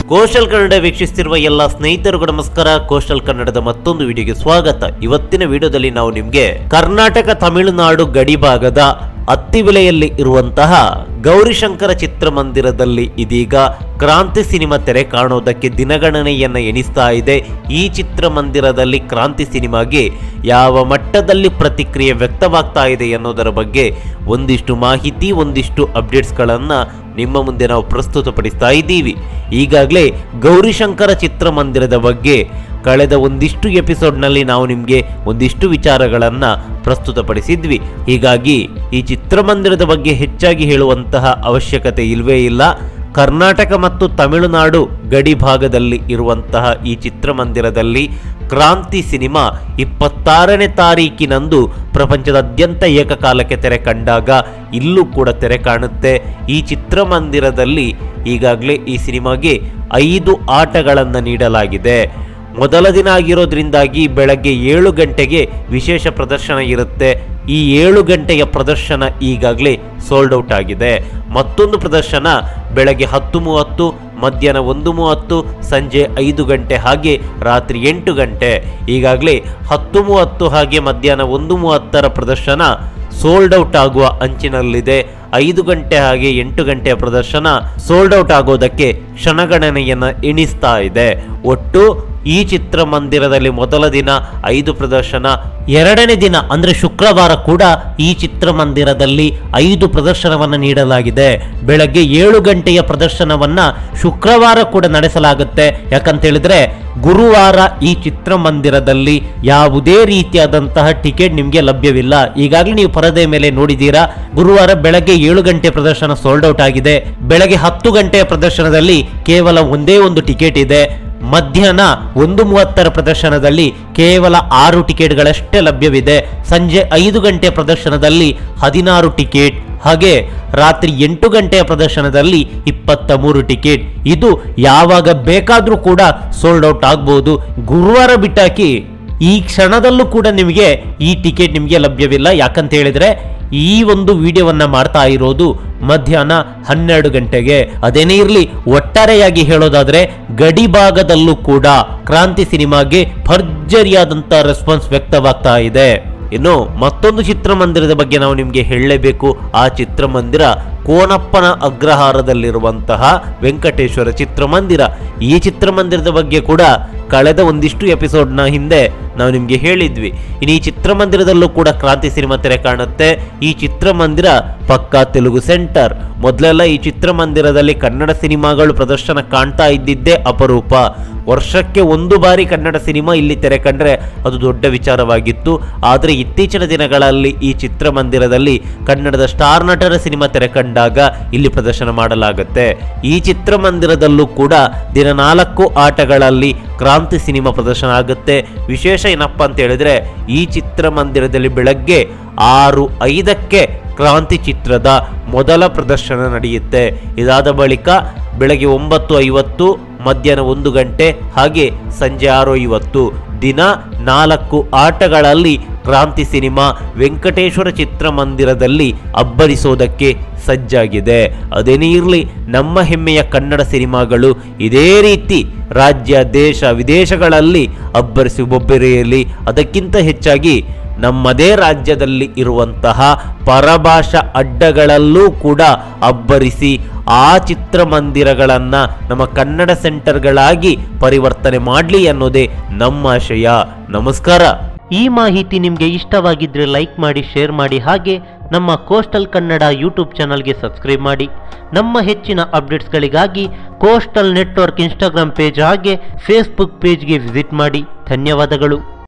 ಕೋಶಲ್ ಕನ್ನಡ ವೀಕ್ಷಿಸ್ತಿರುವ ಎಲ್ಲ ಸ್ನೇಹಿತರಿಗೂ ನಮಸ್ಕಾರ ಕೋಶಲ್ ಕನ್ನಡದ ಮತ್ತೊಂದು ವಿಡಿಯೋಗೆ ಸ್ವಾಗತ ಇವತ್ತಿನ ವಿಡಿಯೋದಲ್ಲಿ ನಾವು ನಿಮ್ಗೆ ಕರ್ನಾಟಕ ತಮಿಳುನಾಡು ಗಡಿ ಭಾಗದ ಅತ್ತಿವಿಲೆಯಲ್ಲಿ ಇರುವಂತಹ ಗೌರಿಶಂಕರ ಚಿತ್ರಮಂದಿರದಲ್ಲಿ ಇದೀಗ ಕ್ರಾಂತಿ ಸಿನಿಮಾ ತೆರೆ ಕಾಣೋದಕ್ಕೆ ದಿನಗಣನೆಯನ್ನ ಎಣಿಸ್ತಾ ಇದೆ ಈ ಚಿತ್ರಮಂದಿರದಲ್ಲಿ ಕ್ರಾಂತಿ ಸಿನಿಮಾಗೆ ಯಾವ ಮಟ್ಟದಲ್ಲಿ ಪ್ರತಿಕ್ರಿಯೆ ವ್ಯಕ್ತವಾಗ್ತಾ ಇದೆ ಅನ್ನೋದರ ಬಗ್ಗೆ ಒಂದಿಷ್ಟು ಮಾಹಿತಿ ಒಂದಿಷ್ಟು ಅಪ್ಡೇಟ್ಸ್ಗಳನ್ನ ನಿಮ್ಮ ಮುಂದೆ ನಾವು ಪ್ರಸ್ತುತಪಡಿಸ್ತಾ ಇದ್ದೀವಿ ಈಗಾಗಲೇ ಗೌರಿಶಂಕರ ಚಿತ್ರಮಂದಿರದ ಬಗ್ಗೆ ಕಳೆದ ಒಂದಿಷ್ಟು ಎಪಿಸೋಡ್ನಲ್ಲಿ ನಾವು ನಿಮಗೆ ಒಂದಿಷ್ಟು ವಿಚಾರಗಳನ್ನು ಪ್ರಸ್ತುತಪಡಿಸಿದ್ವಿ ಹೀಗಾಗಿ ಈ ಚಿತ್ರಮಂದಿರದ ಬಗ್ಗೆ ಹೆಚ್ಚಾಗಿ ಹೇಳುವಂತಹ ಅವಶ್ಯಕತೆ ಇಲ್ವೇ ಇಲ್ಲ ಕರ್ನಾಟಕ ಮತ್ತು ತಮಿಳುನಾಡು ಗಡಿ ಭಾಗದಲ್ಲಿ ಇರುವಂತಹ ಈ ಚಿತ್ರಮಂದಿರದಲ್ಲಿ ಕ್ರಾಂತಿ ಸಿನಿಮಾ ಇಪ್ಪತ್ತಾರನೇ ತಾರೀಕಿನಂದು ಪ್ರಪಂಚದಾದ್ಯಂತ ಏಕಕಾಲಕ್ಕೆ ತೆರೆ ಕಂಡಾಗ ಇಲ್ಲೂ ಕೂಡ ತೆರೆ ಕಾಣುತ್ತೆ ಈ ಚಿತ್ರಮಂದಿರದಲ್ಲಿ ಈಗಾಗಲೇ ಈ ಸಿನಿಮಾಗೆ ಐದು ಆಟಗಳನ್ನು ನೀಡಲಾಗಿದೆ ಮೊದಲ ದಿನ ಆಗಿರೋದ್ರಿಂದಾಗಿ ಬೆಳಗ್ಗೆ ಏಳು ಗಂಟೆಗೆ ವಿಶೇಷ ಪ್ರದರ್ಶನ ಇರುತ್ತೆ ಈ ಏಳು ಗಂಟೆಯ ಪ್ರದರ್ಶನ ಈಗಾಗಲೇ ಸೋಲ್ಡ್ ಔಟ್ ಆಗಿದೆ ಮತ್ತೊಂದು ಪ್ರದರ್ಶನ ಬೆಳಗ್ಗೆ ಹತ್ತು ಮೂವತ್ತು ಮಧ್ಯಾಹ್ನ ಒಂದು ಮೂವತ್ತು ಸಂಜೆ ಐದು ಗಂಟೆ ಹಾಗೆ ರಾತ್ರಿ ಎಂಟು ಗಂಟೆ ಈಗಾಗಲೇ ಹತ್ತು ಮೂವತ್ತು ಹಾಗೆ ಮಧ್ಯಾಹ್ನ ಒಂದು ಮೂವತ್ತರ ಪ್ರದರ್ಶನ ಸೋಲ್ಡ್ ಔಟ್ ಆಗುವ ಅಂಚಿನಲ್ಲಿದೆ ಐದು ಗಂಟೆ ಹಾಗೆ ಎಂಟು ಗಂಟೆಯ ಪ್ರದರ್ಶನ ಸೋಲ್ಡ್ ಔಟ್ ಆಗೋದಕ್ಕೆ ಕ್ಷಣಗಣನೆಯನ್ನು ಎಣಿಸ್ತಾ ಇದೆ ಒಟ್ಟು ಈ ಚಿತ್ರಮಂದಿರದಲ್ಲಿ ಮೊದಲ ದಿನ ಐದು ಪ್ರದರ್ಶನ ಎರಡನೇ ದಿನ ಅಂದ್ರೆ ಶುಕ್ರವಾರ ಕೂಡ ಈ ಚಿತ್ರಮಂದಿರದಲ್ಲಿ ಐದು ಪ್ರದರ್ಶನವನ್ನು ನೀಡಲಾಗಿದೆ ಬೆಳಗ್ಗೆ ಏಳು ಗಂಟೆಯ ಪ್ರದರ್ಶನವನ್ನ ಶುಕ್ರವಾರ ಕೂಡ ನಡೆಸಲಾಗುತ್ತೆ ಯಾಕಂತ ಹೇಳಿದ್ರೆ ಗುರುವಾರ ಈ ಚಿತ್ರಮಂದಿರದಲ್ಲಿ ಯಾವುದೇ ರೀತಿಯಾದಂತಹ ಟಿಕೆಟ್ ನಿಮಗೆ ಲಭ್ಯವಿಲ್ಲ ಈಗಾಗಲೇ ನೀವು ಪರದೆ ಮೇಲೆ ನೋಡಿದ್ದೀರಾ ಗುರುವಾರ ಬೆಳಗ್ಗೆ ಏಳು ಗಂಟೆ ಪ್ರದರ್ಶನ ಸೋಲ್ಡ್ ಔಟ್ ಆಗಿದೆ ಬೆಳಗ್ಗೆ ಹತ್ತು ಗಂಟೆಯ ಪ್ರದರ್ಶನದಲ್ಲಿ ಕೇವಲ ಒಂದೇ ಒಂದು ಟಿಕೆಟ್ ಇದೆ ಮಧ್ಯಾಹ್ನ ಒಂದು ಮೂವತ್ತರ ಪ್ರದರ್ಶನದಲ್ಲಿ ಕೇವಲ ಆರು ಟಿಕೆಟ್ಗಳಷ್ಟೇ ಲಭ್ಯವಿದೆ ಸಂಜೆ ಐದು ಗಂಟೆ ಪ್ರದರ್ಶನದಲ್ಲಿ ಹದಿನಾರು ಟಿಕೆಟ್ ಹಾಗೆ ರಾತ್ರಿ ಎಂಟು ಗಂಟೆಯ ಪ್ರದರ್ಶನದಲ್ಲಿ ಇಪ್ಪತ್ತ ಮೂರು ಟಿಕೆಟ್ ಇದು ಯಾವಾಗ ಬೇಕಾದರೂ ಕೂಡ ಸೋಲ್ಡ್ ಔಟ್ ಆಗ್ಬೋದು ಗುರುವಾರ ಬಿಟ್ಟಾಕಿ ಈ ಕ್ಷಣದಲ್ಲೂ ಕೂಡ ನಿಮಗೆ ಈ ಟಿಕೆಟ್ ನಿಮಗೆ ಲಭ್ಯವಿಲ್ಲ ಯಾಕಂತ ಹೇಳಿದ್ರೆ ಈ ಒಂದು ವಿಡಿಯೋವನ್ನ ಮಾಡ್ತಾ ಇರೋದು ಮಧ್ಯಾಹ್ನ ಹನ್ನೆರಡು ಗಂಟೆಗೆ ಅದೇನೇ ಇರಲಿ ಒಟ್ಟಾರೆಯಾಗಿ ಹೇಳೋದಾದ್ರೆ ಗಡಿ ಭಾಗದಲ್ಲೂ ಕೂಡ ಕ್ರಾಂತಿ ಸಿನಿಮಾಗೆ ಭರ್ಜರಿಯಾದಂತ ರೆಸ್ಪಾನ್ಸ್ ವ್ಯಕ್ತವಾಗ್ತಾ ಇದೆ ಇನ್ನು ಮತ್ತೊಂದು ಚಿತ್ರಮಂದಿರದ ಬಗ್ಗೆ ನಾವು ನಿಮಗೆ ಹೇಳಲೇಬೇಕು ಆ ಚಿತ್ರಮಂದಿರ ಕೋನಪ್ಪನ ಅಗ್ರಹಾರದಲ್ಲಿರುವಂತಹ ವೆಂಕಟೇಶ್ವರ ಚಿತ್ರಮಂದಿರ ಈ ಚಿತ್ರಮಂದಿರದ ಬಗ್ಗೆ ಕೂಡ ಕಳೆದ ಒಂದಿಷ್ಟು ಎಪಿಸೋಡ್ನ ಹಿಂದೆ ನಾವು ನಿಮಗೆ ಹೇಳಿದ್ವಿ ಇನ್ನು ಈ ಚಿತ್ರಮಂದಿರದಲ್ಲೂ ಕೂಡ ಕ್ರಾಂತಿ ಸಿನಿಮಾ ತೆರೆ ಕಾಣುತ್ತೆ ಈ ಚಿತ್ರಮಂದಿರ ಪಕ್ಕಾ ತೆಲುಗು ಸೆಂಟರ್ ಮೊದಲೆಲ್ಲ ಈ ಚಿತ್ರಮಂದಿರದಲ್ಲಿ ಕನ್ನಡ ಸಿನಿಮಾಗಳು ಪ್ರದರ್ಶನ ಕಾಣ್ತಾ ಇದ್ದಿದ್ದೇ ಅಪರೂಪ ವರ್ಷಕ್ಕೆ ಒಂದು ಬಾರಿ ಕನ್ನಡ ಸಿನಿಮಾ ಇಲ್ಲಿ ತೆರೆ ಕಂಡ್ರೆ ಅದು ದೊಡ್ಡ ವಿಚಾರವಾಗಿತ್ತು ಆದರೆ ಇತ್ತೀಚಿನ ದಿನಗಳಲ್ಲಿ ಈ ಚಿತ್ರಮಂದಿರದಲ್ಲಿ ಕನ್ನಡದ ಸ್ಟಾರ್ ನಟರ ಸಿನಿಮಾ ತೆರೆ ಕಂಡಾಗ ಇಲ್ಲಿ ಪ್ರದರ್ಶನ ಮಾಡಲಾಗುತ್ತೆ ಈ ಚಿತ್ರಮಂದಿರದಲ್ಲೂ ಕೂಡ ದಿನ ನಾಲ್ಕು ಆಟಗಳಲ್ಲಿ ಕ್ರಾಂತಿ ಸಿನಿಮಾ ಪ್ರದರ್ಶನ ಆಗುತ್ತೆ ವಿಶೇಷ ಏನಪ್ಪ ಅಂತ ಹೇಳಿದ್ರೆ ಈ ಚಿತ್ರಮಂದಿರದಲ್ಲಿ ಬೆಳಗ್ಗೆ ಆರು ಐದಕ್ಕೆ ಕ್ರಾಂತಿ ಚಿತ್ರದ ಮೊದಲ ಪ್ರದರ್ಶನ ನಡೆಯುತ್ತೆ ಇದಾದ ಬಳಿಕ ಬೆಳಗ್ಗೆ ಒಂಬತ್ತು ಐವತ್ತು ಮಧ್ಯಾಹ್ನ ಒಂದು ಗಂಟೆ ಹಾಗೆ ಸಂಜೆ ಆರು ಐವತ್ತು ದಿನ ನಾಲ್ಕು ಆಟಗಳಲ್ಲಿ ಕ್ರಾಂತಿ ಸಿನಿಮಾ ವೆಂಕಟೇಶ್ವರ ಚಿತ್ರಮಂದಿರದಲ್ಲಿ ಅಬ್ಬರಿಸೋದಕ್ಕೆ ಸಜ್ಜಾಗಿದೆ ಅದೇನೇ ಇರಲಿ ನಮ್ಮ ಹೆಮ್ಮೆಯ ಕನ್ನಡ ಸಿನಿಮಾಗಳು ಇದೇ ರೀತಿ ರಾಜ್ಯ ದೇಶ ವಿದೇಶಗಳಲ್ಲಿ ಅಬ್ಬರಿಸಿ ಬೊಬ್ಬೆರೆಯಲಿ ಅದಕ್ಕಿಂತ ಹೆಚ್ಚಾಗಿ ನಮ್ಮದೇ ರಾಜ್ಯದಲ್ಲಿ ಇರುವಂತಹ ಪರಭಾಷಾ ಅಡ್ಡಗಳಲ್ಲೂ ಕೂಡ ಅಬ್ಬರಿಸಿ ಆ ಚಿತ್ರಮಂದಿರಗಳನ್ನು ನಮ್ಮ ಕನ್ನಡ ಸೆಂಟರ್ಗಳಾಗಿ ಪರಿವರ್ತನೆ ಮಾಡಲಿ ಅನ್ನೋದೇ ನಮ್ಮ ಆಶಯ ನಮಸ್ಕಾರ ಈ ಮಾಹಿತಿ ನಿಮಗೆ ಇಷ್ಟವಾಗಿದ್ರೆ ಲೈಕ್ ಮಾಡಿ ಶೇರ್ ಮಾಡಿ ಹಾಗೆ ನಮ್ಮ ಕೋಸ್ಟಲ್ ಕನ್ನಡ ಯೂಟ್ಯೂಬ್ ಚಾನಲ್ಗೆ ಸಬ್ಸ್ಕ್ರೈಬ್ ಮಾಡಿ ನಮ್ಮ ಹೆಚ್ಚಿನ ಅಪ್ಡೇಟ್ಸ್ಗಳಿಗಾಗಿ ಕೋಸ್ಟಲ್ ನೆಟ್ವರ್ಕ್ ಇನ್ಸ್ಟಾಗ್ರಾಮ್ ಪೇಜ್ ಹಾಗೆ ಫೇಸ್ಬುಕ್ ಪೇಜ್ಗೆ ವಿಸಿಟ್ ಮಾಡಿ ಧನ್ಯವಾದಗಳು